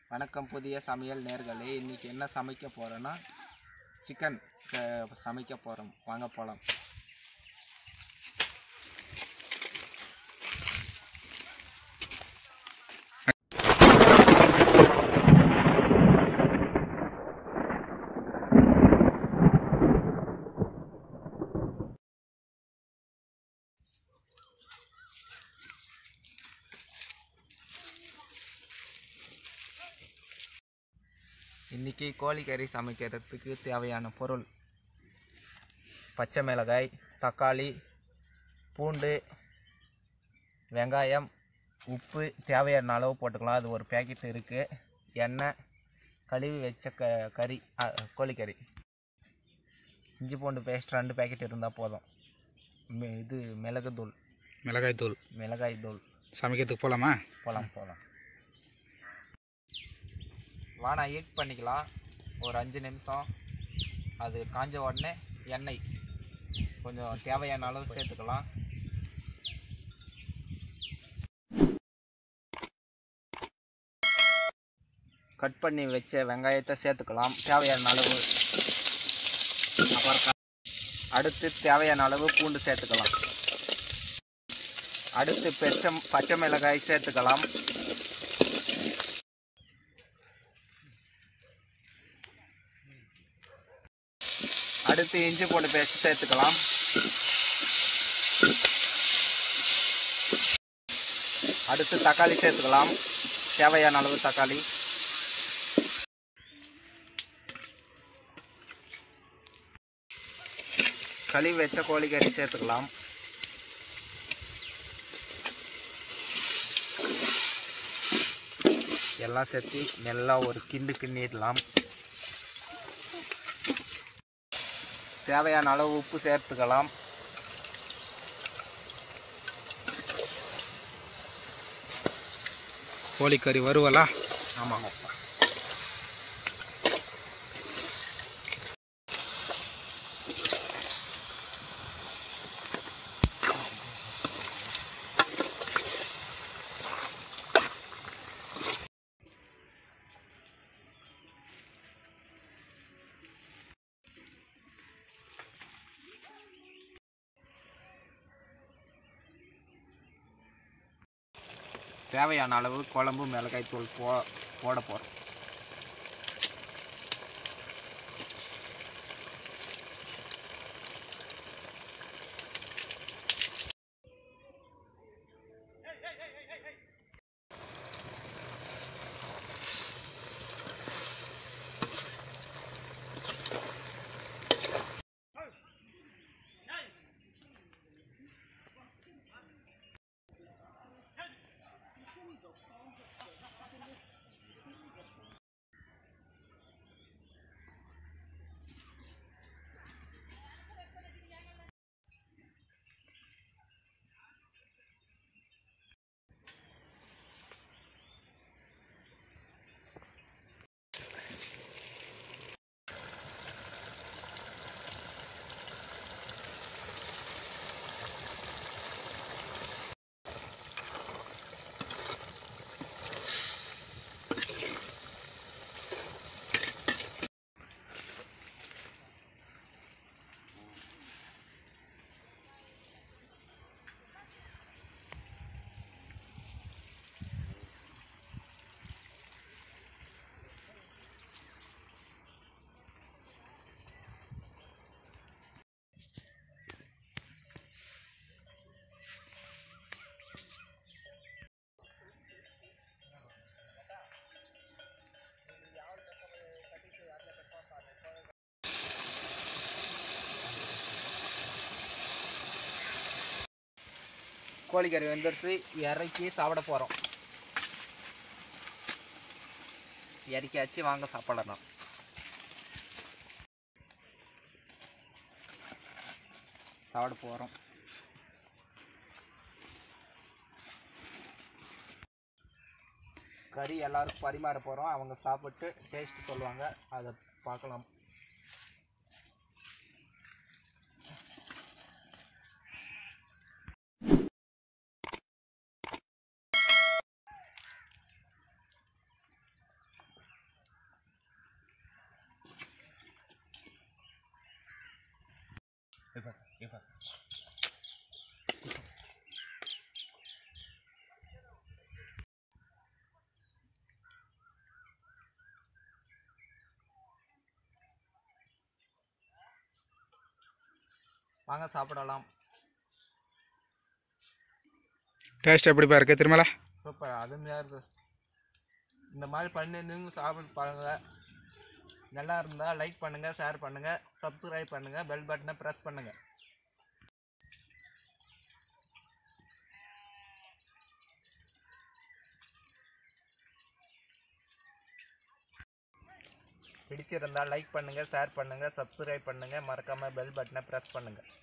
வணக்கம் புதிய சமையல் நேர்களே இன்றைக்கி என்ன சமைக்க போகிறோன்னா சிக்கன் சமைக்க போகிறோம் வாங்க போகலாம் இன்றைக்கி கோழிக்கறி சமைக்கிறதுக்கு தேவையான பொருள் பச்சை மிளகாய் தக்காளி பூண்டு வெங்காயம் உப்பு தேவையான அளவு போட்டுக்கலாம் அது ஒரு பேக்கெட் இருக்குது எண்ணெய் கழுவி வச்ச க கறி அ, கோழிக்கறி இஞ்சி பூண்டு பேஸ்ட் ரெண்டு பேக்கெட் இருந்தால் போதும் மி- இது மிளகு தூள் மிளகாய் தூள் மிளகாய் தூள் சமைக்கிறதுக்கு போகலாமா போகலாம் போகலாம் வானா ஹீட் பண்ணிக்கலாம் ஒரு அஞ்சு நிமிஷம் அது காஞ்ச உடனே எண்ணெய் கொஞ்சம் தேவையான அளவு சேர்த்துக்கலாம் கட் பண்ணி வச்ச வெங்காயத்தை சேர்த்துக்கலாம் தேவையான அளவு அப்புறம் க- அடுத்து தேவையான அளவு பூண்டு சேர்த்துக்கலாம் அடுத்து பச்சை பச்சை மிளகாய் சேர்த்துக்கலாம் அடுத்து இஞ்சி பூண்டு பேஸ்ட் சேர்த்துக்கலாம் அடுத்து தக்காளி சேர்த்துக்கலாம் தேவையான அளவு தக்காளி கழுவி வச்ச கோழிக்கறி சேர்த்துக்கலாம் எல்லாம் சேர்த்து நல்லா ஒரு கிண்டு கிண்டிடலாம் தேவையான அளவு உப்பு சேர்த்துக்கலாம் கோழிக்கறி வறுவலா ஆமாங்க தேவையான அளவு குழம்பு மிளகாய் தூள் போ போட போகிறோம் கோழிக்கறி வெந்துடுச்சு இறக்கி சாப்பிட போகிறோம் இறக்கியாச்சு வாங்க சாப்பிடலாம் சாப்பிட போகிறோம் கறி எல்லாருக்கும் பரிமாற போகிறோம் அவங்க சாப்பிட்டு டேஸ்ட் சொல்லுவாங்க அதை பார்க்கலாம் இப்போ இப்போ வாங்க சாப்பிடலாம் டேஸ்ட் எப்படிப்பா இருக்கு திருமலா சூப்பர் அருமையாக இருக்குது இந்த மாதிரி பண்ணி நீங்களும் சாப்பிட்டு பாருங்க நல்லா இருந்தால் லைக் பண்ணுங்கள் ஷேர் பண்ணுங்கள் சப்ஸ்கிரைப் பண்ணுங்கள் பெல் பட்டனை ப்ரெஸ் பண்ணுங்கள் பிடிச்சிருந்தால் லைக் பண்ணுங்கள் ஷேர் பண்ணுங்கள் சப்ஸ்கிரைப் பண்ணுங்கள் மறக்காமல் பெல் பட்டனை ப்ரெஸ் பண்ணுங்கள்